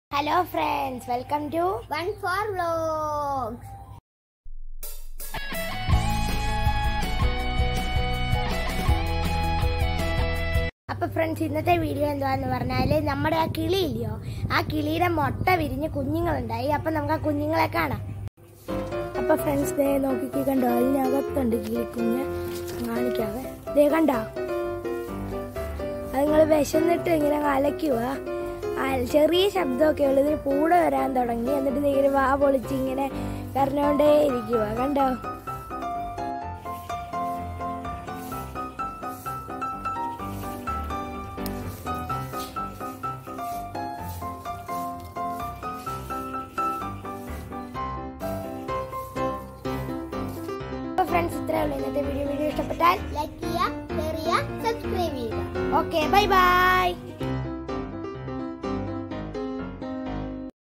hello friends welcome to one four vlogs അപ്പൊ friends ഇന്നത്തെ video എന്താന്ന് പറഞ്ഞാല് നമ്മുടെ ആ കിളി ഇല്ലയോ ആ കിളിയുടെ മുട്ട വിരിഞ്ഞ് കുഞ്ഞുങ്ങളുണ്ടായി അപ്പൊ നമുക്ക് ആ കുഞ്ഞുങ്ങളെ കാണാം അപ്പൊ ഫ്രണ്ട്സ് ദേ നോക്കിക്ക് കണ്ടോ അതിനകത്തുണ്ട് കിളിക്കുഞ്ഞ് കാണിക്കാവേ ദേ കണ്ടോ അത് നിങ്ങൾ വിശന്നിട്ട് ഇങ്ങനെ അലക്കുക ചെറിയ ശബ്ദമൊക്കെ ഉള്ളു ഇതിന് കൂടെ വരാൻ തുടങ്ങി എന്നിട്ട് ദേ ഇങ്ങനെ വാ പൊളിച്ച് ഇങ്ങനെ കരഞ്ഞോണ്ടേ ഇരിക്കുക കണ്ടോ അപ്പൊ ഫ്രണ്ട്സ് ഇത്രേ ഉള്ളൂ ഇന്നത്തെ വീഡിയോ വീഡിയോ ഇഷ്ടപ്പെട്ടാൽ ലൈക്ക് ചെയ്യുക ഷെയർ ചെയ്യുക സബ്സ്ക്രൈബ് ചെയ്യുക ഓക്കെ ബൈ ബൈ